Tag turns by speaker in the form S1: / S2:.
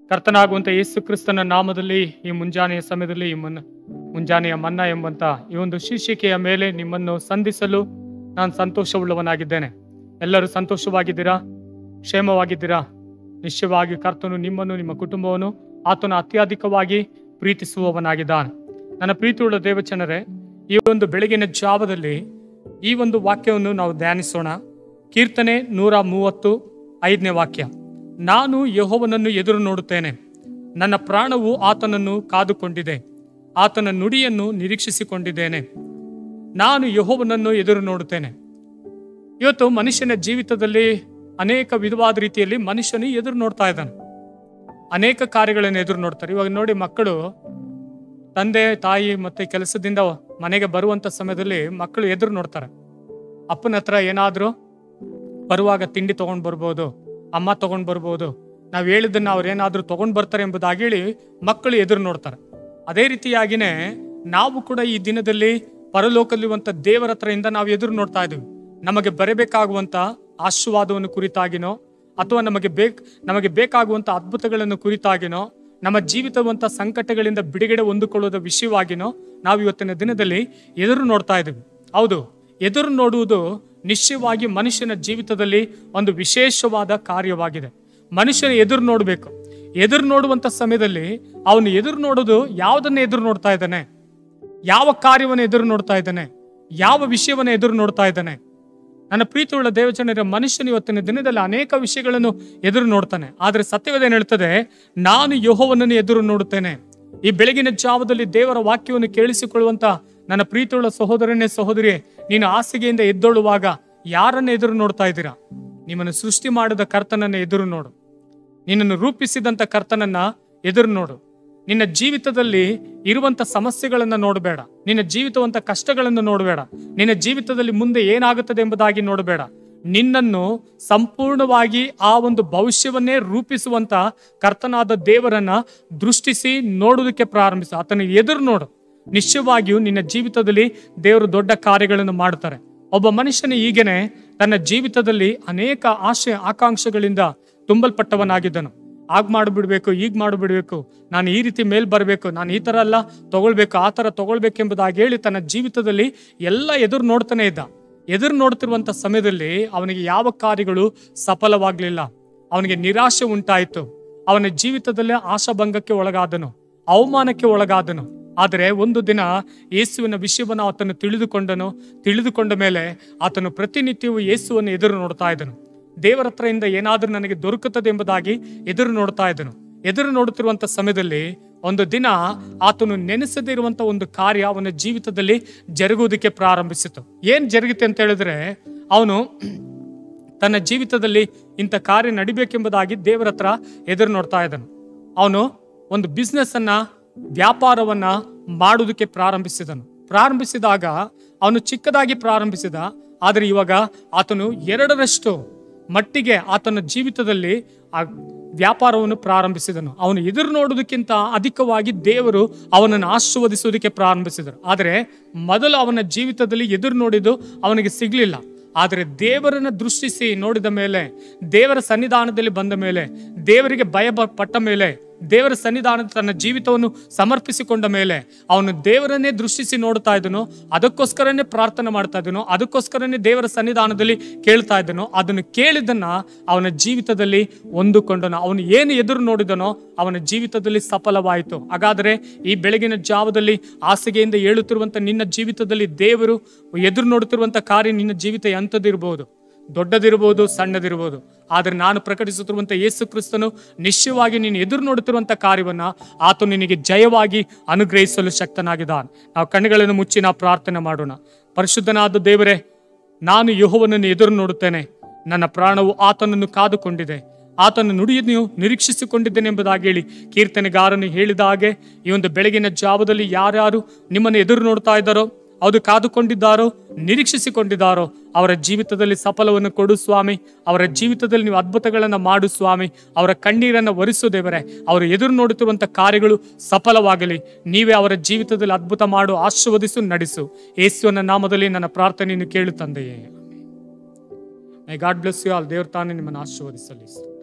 S1: ಕರ್ತನಾಗುವಂತ ಯೇಸು ಕ್ರಿಸ್ತನ ನಾಮದಲ್ಲಿ ಈ ಮುಂಜಾನೆಯ ಸಮಯದಲ್ಲಿ ಈ ಮುನ್ನ ಮುಂಜಾನೆಯ ಮನ್ನಾ ಎಂಬಂತ ಈ ಒಂದು ಶೀರ್ಷಿಕೆಯ ಮೇಲೆ ನಿಮ್ಮನ್ನು ಸಂಧಿಸಲು ನಾನು ಸಂತೋಷವುಳ್ಳವನಾಗಿದ್ದೇನೆ ಎಲ್ಲರೂ ಸಂತೋಷವಾಗಿದ್ದೀರಾ ಕ್ಷೇಮವಾಗಿದ್ದೀರಾ ನಿಶ್ಚಯವಾಗಿ ಕರ್ತನು ನಿಮ್ಮನ್ನು ನಿಮ್ಮ ಕುಟುಂಬವನ್ನು ಆತನು ಅತ್ಯಧಿಕವಾಗಿ ಪ್ರೀತಿಸುವವನಾಗಿದ್ದಾನೆ ನನ್ನ ಪ್ರೀತಿಯುಳ್ಳ ದೇವಚನರೇ ಈ ಒಂದು ಬೆಳಗಿನ ಜಾವದಲ್ಲಿ ಈ ಒಂದು ವಾಕ್ಯವನ್ನು ನಾವು ಧ್ಯಾನಿಸೋಣ ಕೀರ್ತನೆ ನೂರ ಮೂವತ್ತು ಐದನೇ ವಾಕ್ಯ ನಾನು ಯಹೋವನನ್ನು ಎದುರು ನೋಡುತ್ತೇನೆ ನನ್ನ ಪ್ರಾಣವು ಆತನನ್ನು ಕಾದುಕೊಂಡಿದೆ ಆತನ ನುಡಿಯನ್ನು ನಿರೀಕ್ಷಿಸಿಕೊಂಡಿದ್ದೇನೆ ನಾನು ಯಹೋವನನ್ನು ಎದುರು ನೋಡುತ್ತೇನೆ ಇವತ್ತು ಮನುಷ್ಯನ ಜೀವಿತದಲ್ಲಿ ಅನೇಕ ವಿಧವಾದ ರೀತಿಯಲ್ಲಿ ಮನುಷ್ಯನು ಎದುರು ನೋಡ್ತಾ ಇದ್ದಾನೆ ಅನೇಕ ಕಾರ್ಯಗಳನ್ನು ಎದುರು ನೋಡ್ತಾರೆ ಇವಾಗ ನೋಡಿ ಮಕ್ಕಳು ತಂದೆ ತಾಯಿ ಮತ್ತೆ ಕೆಲಸದಿಂದ ಮನೆಗೆ ಬರುವಂತ ಸಮಯದಲ್ಲಿ ಮಕ್ಕಳು ಎದುರು ನೋಡ್ತಾರೆ ಅಪ್ಪನ ಹತ್ರ ಏನಾದರೂ ಬರುವಾಗ ತಿಂಡಿ ತಗೊಂಡ್ ಬರ್ಬೋದು ಅಮ್ಮ ತಗೊಂಡ್ ಬರ್ಬೋದು ನಾವು ಹೇಳಿದ್ದನ್ನ ಅವ್ರು ಏನಾದರೂ ತಗೊಂಡ್ ಬರ್ತಾರೆ ಎಂಬುದಾಗಿ ಹೇಳಿ ಮಕ್ಕಳು ಎದುರು ನೋಡ್ತಾರೆ ಅದೇ ರೀತಿಯಾಗಿನೇ ನಾವು ಕೂಡ ಈ ದಿನದಲ್ಲಿ ಪರಲೋಕಲ್ಲಿರುವಂತ ದೇವರ ಹತ್ರದಿಂದ ನಾವು ಎದುರು ನೋಡ್ತಾ ಇದೀವಿ ನಮಗೆ ಬರಬೇಕಾಗುವಂತ ಆಶೀರ್ವಾದವನ್ನು ಕುರಿತಾಗಿನೋ ಅಥವಾ ನಮಗೆ ಬೇಕ್ ನಮಗೆ ಬೇಕಾಗುವಂತ ಅದ್ಭುತಗಳನ್ನು ಕುರಿತಾಗಿನೋ ನಮ್ಮ ಜೀವಿತವಂತ ಸಂಕಟಗಳಿಂದ ಬಿಡುಗಡೆ ಹೊಂದಿಕೊಳ್ಳುವುದ ವಿಷಯವಾಗಿನೋ ನಾವು ಇವತ್ತಿನ ದಿನದಲ್ಲಿ ಎದುರು ನೋಡ್ತಾ ಇದ್ದೀವಿ ಹೌದು ಎದುರು ನೋಡುವುದು ನಿಶ್ಚಯವಾಗಿ ಮನುಷ್ಯನ ಜೀವಿತದಲ್ಲಿ ಒಂದು ವಿಶೇಷವಾದ ಕಾರ್ಯವಾಗಿದೆ ಮನುಷ್ಯನ ಎದುರು ನೋಡಬೇಕು ಎದುರು ನೋಡುವಂತ ಸಮಯದಲ್ಲಿ ಅವನು ಎದುರು ನೋಡೋದು ಯಾವುದನ್ನ ಎದುರು ನೋಡ್ತಾ ಇದ್ದಾನೆ ಯಾವ ಕಾರ್ಯವನ್ನು ಎದುರು ನೋಡ್ತಾ ಇದ್ದಾನೆ ಯಾವ ವಿಷಯವನ್ನು ಎದುರು ನೋಡ್ತಾ ಇದ್ದಾನೆ ನನ್ನ ಪ್ರೀತಿಯುಳ್ಳ ದೇವಜನರ ಮನುಷ್ಯನ ಇವತ್ತಿನ ದಿನದಲ್ಲಿ ಅನೇಕ ವಿಷಯಗಳನ್ನು ಎದುರು ನೋಡ್ತಾನೆ ಆದ್ರೆ ಸತ್ಯವೇದೇನು ಹೇಳ್ತದೆ ನಾನು ಯಹೋವನನ್ನು ಎದುರು ನೋಡುತ್ತೇನೆ ಈ ಬೆಳಗಿನ ಜಾವದಲ್ಲಿ ದೇವರ ವಾಕ್ಯವನ್ನು ಕೇಳಿಸಿಕೊಳ್ಳುವಂತ ನನ್ನ ಪ್ರೀತಿಯುಳ್ಳ ಸಹೋದರನೇ ಸಹೋದರಿಯೇ ನೀನು ಹಾಸಿಗೆಯಿಂದ ಎದ್ದೊಳ್ಳುವಾಗ ಯಾರನ್ನ ಎದುರು ನೋಡ್ತಾ ಇದ್ದೀರಾ ನಿಮ್ಮನ್ನು ಸೃಷ್ಟಿ ಮಾಡಿದ ಕರ್ತನನ್ನ ಎದುರು ನೋಡು ನಿನ್ನನ್ನು ರೂಪಿಸಿದಂತ ಕರ್ತನನ್ನ ಎದುರು ನೋಡು ನಿನ್ನ ಜೀವಿತದಲ್ಲಿ ಇರುವಂತ ಸಮಸ್ಯೆಗಳನ್ನ ನೋಡಬೇಡ ನಿನ್ನ ಜೀವಿತವಂತ ಕಷ್ಟಗಳನ್ನು ನೋಡಬೇಡ ನಿನ್ನ ಜೀವಿತದಲ್ಲಿ ಮುಂದೆ ಏನಾಗುತ್ತದೆ ಎಂಬುದಾಗಿ ನೋಡಬೇಡ ನಿನ್ನನ್ನು ಸಂಪೂರ್ಣವಾಗಿ ಆ ಒಂದು ಭವಿಷ್ಯವನ್ನೇ ರೂಪಿಸುವಂತ ಕರ್ತನಾದ ದೇವರನ್ನ ದೃಷ್ಟಿಸಿ ನೋಡುವುದಕ್ಕೆ ಪ್ರಾರಂಭಿಸು ಆತನ ಎದುರು ನೋಡು ನಿಶ್ಚಯವಾಗಿಯೂ ನಿನ್ನ ಜೀವಿತದಲ್ಲಿ ದೇವರು ದೊಡ್ಡ ಕಾರ್ಯಗಳನ್ನು ಮಾಡ್ತಾರೆ ಒಬ್ಬ ಮನುಷ್ಯನ ಈಗೇನೆ ತನ್ನ ಜೀವಿತದಲ್ಲಿ ಅನೇಕ ಆಶೆ ಆಕಾಂಕ್ಷೆಗಳಿಂದ ತುಂಬಲ್ಪಟ್ಟವನಾಗಿದ್ದನು ಆಗ ಮಾಡಿಬಿಡ್ಬೇಕು ಈಗ ಮಾಡಿಬಿಡ್ಬೇಕು ನಾನು ಈ ರೀತಿ ಮೇಲ್ ಬರಬೇಕು ನಾನು ಈ ಥರ ಎಲ್ಲ ತಗೊಳ್ಬೇಕು ಆ ಥರ ತಗೊಳ್ಬೇಕೆಂಬುದಾಗಿ ಹೇಳಿ ತನ್ನ ಜೀವಿತದಲ್ಲಿ ಎಲ್ಲ ಎದುರು ನೋಡ್ತಾನೆ ಇದ್ದ ಎದುರು ನೋಡ್ತಿರುವಂಥ ಸಮಯದಲ್ಲಿ ಅವನಿಗೆ ಯಾವ ಕಾರ್ಯಗಳು ಸಫಲವಾಗಲಿಲ್ಲ ಅವನಿಗೆ ನಿರಾಶೆ ಉಂಟಾಯಿತು ಅವನ ಜೀವಿತದಲ್ಲಿ ಆಶಾಭಂಗಕ್ಕೆ ಒಳಗಾದನು ಅವಮಾನಕ್ಕೆ ಒಳಗಾದನು ಆದರೆ ಒಂದು ದಿನ ಯೇಸುವಿನ ವಿಷಯವನ್ನು ಆತನು ತಿಳಿದುಕೊಂಡನು ತಿಳಿದುಕೊಂಡ ಮೇಲೆ ಆತನು ಪ್ರತಿನಿತ್ಯವೂ ಯೇಸುವನ್ನು ಎದುರು ನೋಡ್ತಾ ಇದ್ದನು ದೇವರ ಹತ್ರದಿಂದ ಏನಾದರೂ ನನಗೆ ದೊರಕುತ್ತದೆ ಎಂಬುದಾಗಿ ಎದುರು ನೋಡ್ತಾ ಇದ್ದನು ಎದುರು ನೋಡುತ್ತಿರುವಂತ ಸಮಯದಲ್ಲಿ ಒಂದು ದಿನ ಆತನು ನೆನೆಸದೇ ಇರುವಂತ ಒಂದು ಕಾರ್ಯ ಅವನ ಜೀವಿತದಲ್ಲಿ ಜರುಗುವುದಕ್ಕೆ ಪ್ರಾರಂಭಿಸಿತು ಏನ್ ಜರುಗಿತೆ ಅಂತ ಹೇಳಿದ್ರೆ ಅವನು ತನ್ನ ಜೀವಿತದಲ್ಲಿ ಇಂಥ ಕಾರ್ಯ ನಡಿಬೇಕೆಂಬುದಾಗಿ ದೇವರ ಹತ್ರ ಎದುರು ನೋಡ್ತಾ ಇದ್ದನು ಅವನು ಒಂದು ಬಿಸ್ನೆಸ್ ಅನ್ನ ವ್ಯಾಪಾರವನ್ನ ಮಾಡುವುದಕ್ಕೆ ಪ್ರಾರಂಭಿಸಿದನು ಪ್ರಾರಂಭಿಸಿದಾಗ ಅವನು ಚಿಕ್ಕದಾಗಿ ಪ್ರಾರಂಭಿಸಿದ ಆದರೆ ಇವಾಗ ಆತನು ಎರಡರಷ್ಟು ಮಟ್ಟಿಗೆ ಆತನ ಜೀವಿತದಲ್ಲಿ ಆ ವ್ಯಾಪಾರವನ್ನು ಪ್ರಾರಂಭಿಸಿದನು ಅವನು ಎದುರು ನೋಡುವುದಕ್ಕಿಂತ ಅಧಿಕವಾಗಿ ದೇವರು ಅವನನ್ನು ಆಶೀರ್ವದಿಸುವುದಕ್ಕೆ ಪ್ರಾರಂಭಿಸಿದರು ಆದರೆ ಮೊದಲು ಅವನ ಜೀವಿತದಲ್ಲಿ ಎದುರು ನೋಡಿದ್ದು ಅವನಿಗೆ ಸಿಗಲಿಲ್ಲ ಆದರೆ ದೇವರನ್ನು ದೃಷ್ಟಿಸಿ ನೋಡಿದ ಮೇಲೆ ದೇವರ ಸನ್ನಿಧಾನದಲ್ಲಿ ಬಂದ ಮೇಲೆ ದೇವರಿಗೆ ಭಯ ಬ- ಪಟ್ಟ ಮೇಲೆ ದೇವರ ಸನ್ನಿಧಾನದ ತನ್ನ ಜೀವಿತವನ್ನು ಸಮರ್ಪಿಸಿಕೊಂಡ ಮೇಲೆ ಅವನು ದೇವರನ್ನೇ ದೃಷ್ಟಿಸಿ ನೋಡ್ತಾ ಇದ್ದನು ಅದಕ್ಕೋಸ್ಕರನೇ ಪ್ರಾರ್ಥನೆ ಮಾಡ್ತಾ ಇದ್ದನು ಅದಕ್ಕೋಸ್ಕರನೇ ದೇವರ ಸನ್ನಿಧಾನದಲ್ಲಿ ಕೇಳ್ತಾ ಇದ್ದನು ಅದನ್ನು ಕೇಳಿದ್ದನ್ನ ಅವನ ಜೀವಿತದಲ್ಲಿ ಹೊಂದಿಕೊಂಡನು ಅವನು ಏನು ಎದುರು ನೋಡಿದನೋ ಅವನ ಜೀವಿತದಲ್ಲಿ ಸಫಲವಾಯಿತು ಹಾಗಾದರೆ ಈ ಬೆಳಗಿನ ಜಾವದಲ್ಲಿ ಹಾಸಿಗೆಯಿಂದ ಏಳುತ್ತಿರುವಂತ ನಿನ್ನ ಜೀವಿತದಲ್ಲಿ ದೇವರು ಎದುರು ನೋಡುತ್ತಿರುವಂತ ಕಾರ್ಯ ನಿನ್ನ ಜೀವಿತ ಎಂಥದಿರಬಹುದು ದೊಡ್ಡದಿರಬಹುದು ಸಣ್ಣದಿರಬಹುದು ಆದರೆ ನಾನು ಪ್ರಕಟಿಸುತ್ತಿರುವಂಥ ಯೇಸು ಕ್ರಿಸ್ತನು ನಿಶ್ಚಯವಾಗಿ ನೀನು ಎದುರು ನೋಡುತ್ತಿರುವಂಥ ಕಾರ್ಯವನ್ನ ಆತ ನಿನಗೆ ಜಯವಾಗಿ ಅನುಗ್ರಹಿಸಲು ಶಕ್ತನಾಗಿದ್ದಾನೆ ನಾವು ಕಣ್ಣುಗಳನ್ನು ಮುಚ್ಚಿ ನಾವು ಪ್ರಾರ್ಥನೆ ಮಾಡೋಣ ಪರಿಶುದ್ಧನಾದ ದೇವರೇ ನಾನು ಯಹೋವನನ್ನು ಎದುರು ನೋಡುತ್ತೇನೆ ನನ್ನ ಪ್ರಾಣವು ಆತನನ್ನು ಕಾದುಕೊಂಡಿದೆ ಆತನ ನುಡಿಯನ್ನು ನಿರೀಕ್ಷಿಸಿಕೊಂಡಿದ್ದೇನೆ ಎಂಬುದಾಗಿ ಹೇಳಿ ಕೀರ್ತನೆಗಾರನು ಹೇಳಿದ ಹಾಗೆ ಈ ಒಂದು ಬೆಳಗಿನ ಜಾವದಲ್ಲಿ ಯಾರ್ಯಾರು ನಿಮ್ಮನ್ನು ಎದುರು ನೋಡ್ತಾ ಇದ್ದಾರೋ ಅದು ಕಾದುಕೊಂಡಿದ್ದಾರೋ ನಿರೀಕ್ಷಿಸಿಕೊಂಡಿದ್ದಾರೋ ಅವರ ಜೀವಿತದಲ್ಲಿ ಸಫಲವನ್ನು ಕೊಡು ಸ್ವಾಮಿ ಅವರ ಜೀವಿತದಲ್ಲಿ ನೀವು ಅದ್ಭುತಗಳನ್ನು ಮಾಡು ಸ್ವಾಮಿ ಅವರ ಕಣ್ಣೀರನ್ನು ಒರೆಸು ದೇವರೇ ಅವರು ಎದುರು ನೋಡುತ್ತಿರುವಂಥ ಕಾರ್ಯಗಳು ಸಫಲವಾಗಲಿ ನೀವೇ ಅವರ ಜೀವಿತದಲ್ಲಿ ಅದ್ಭುತ ಮಾಡು ಆಶೀರ್ವದಿಸು ನಡೆಸು ಯೇಸುವಿನ ನಾಮದಲ್ಲಿ ನನ್ನ ಪ್ರಾರ್ಥನೆಯನ್ನು ಕೇಳು ತಂದೆಯೇ my god bless you all ದೇವ್ರ ತಾನೇ ನಿಮ್ಮನ್ನು ಆಶೀರ್ವದಿಸಲಿ